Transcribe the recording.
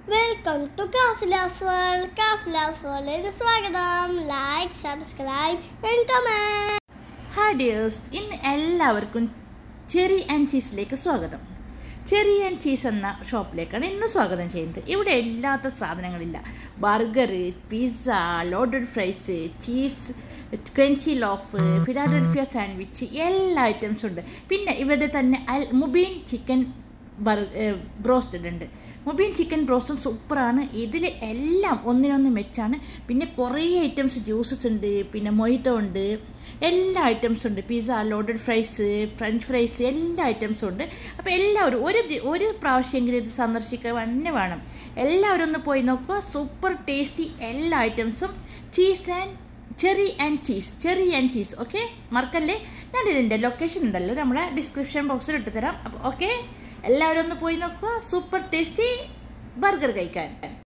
welcome to Kafilas world കാഫിലാസ് വേൾഡിന് സ്വാഗതം like subscribe and comment hi dears ഇന്ന് എല്ലാവർക്കും ചെറി ആൻഡ് ചീസിലേക്ക് സ്വാഗതം ചെറി ആൻഡ് ചീസ് എന്ന ഷോപ്പിലേക്കാണ് ഇന്ന് സ്വാഗതം ചെയ്യുന്നത് ഇവിടെ ഇല്ലാത്ത സാധനങ്ങളില്ല burger pizza loaded fries cheese crunchy loaf Philadelphia sandwich എല്ലാ ഐറ്റംസും ഉണ്ട് പിന്നെ ഇവരുടെ തന്നെ അൽ മുബീൻ ചിക്കൻ ബർ ബ്രോസ്റ്റഡ് ഉണ്ട് മുബീൻ ചിക്കൻ ബ്രോസ്റ്റും സൂപ്പറാണ് ഇതിൽ എല്ലാം ഒന്നിനൊന്ന് മെച്ചാണ് പിന്നെ കുറേ ഐറ്റംസ് ജ്യൂസസ് ഉണ്ട് പിന്നെ മൊയ്തോ ഉണ്ട് എല്ലാ ഐറ്റംസും ഉണ്ട് pizza loaded fries French fries എല്ലാ ഐറ്റംസും ഉണ്ട് അപ്പോൾ എല്ലാവരും ഒരു ദി- ഒരു പ്രാവശ്യമെങ്കിലും ഇത് സന്ദർശിക്കുക തന്നെ വേണം എല്ലാവരും ഒന്ന് പോയി നോക്കുക സൂപ്പർ ടേസ്റ്റി എല്ലാ ഐറ്റംസും cheese and cherry and cheese cherry and cheese okay മറക്കല്ലേ ഞാൻ ഇതിൻ്റെ ലൊക്കേഷൻ ഉണ്ടല്ലോ നമ്മുടെ ഡിസ്ക്രിപ്ഷൻ ബോക്സിൽ ഇട്ട് തരാം അപ്പോൾ ഓക്കെ എല്ലാവരും ഒന്ന് പോയി നോക്കുക സൂപ്പർ ടേസ്റ്റി ബർഗർ കഴിക്കാൻ